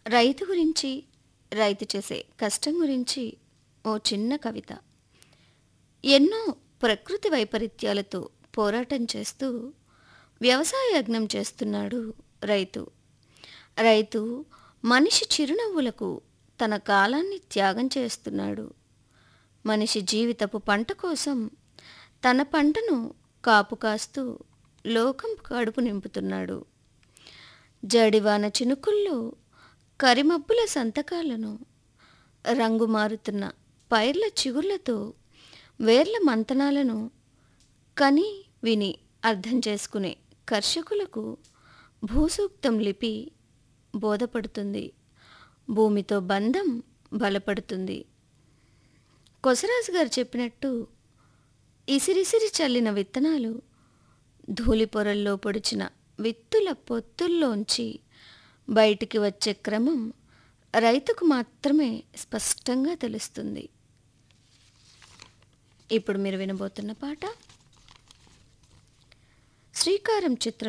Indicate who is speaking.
Speaker 1: రైతు గురించి రైతు చేసే కష్టం గురించి ఓ చిన్న కవిత ఎన్నో ప్రకృతి వైపరీత్యాలతో పోరాటం చేస్తూ వ్యవసాయ యజ్ఞం చేస్తున్నాడు రైతు రైతు మనిషి చిరునవ్వులకు తన కాలాన్ని త్యాగం చేస్తున్నాడు మనిషి జీవితపు పంట కోసం తన పంటను కాపు కాస్తూ లోకం కడుపు నింపుతున్నాడు జడివాన చినుకుల్లో కరిమబ్బుల సంతకాలను రంగు మారుతున్న పైర్ల చిగుర్లతో వేర్ల మంతనాలను కని విని అర్థం చేసుకునే కర్షకులకు భూసూక్తం లిపి బోధపడుతుంది భూమితో బంధం బలపడుతుంది కొసరాజు గారు చెప్పినట్టు ఇసిరిసిరి చల్లిన విత్తనాలు ధూళి పొరల్లో పొడిచిన విత్తుల పొత్తుల్లోంచి బయటికి వచ్చే క్రమం రైతుకు మాత్రమే స్పష్టంగా తెలుస్తుంది ఇప్పుడు మీరు వినబోతున్న పాట శ్రీకారం చిత్రం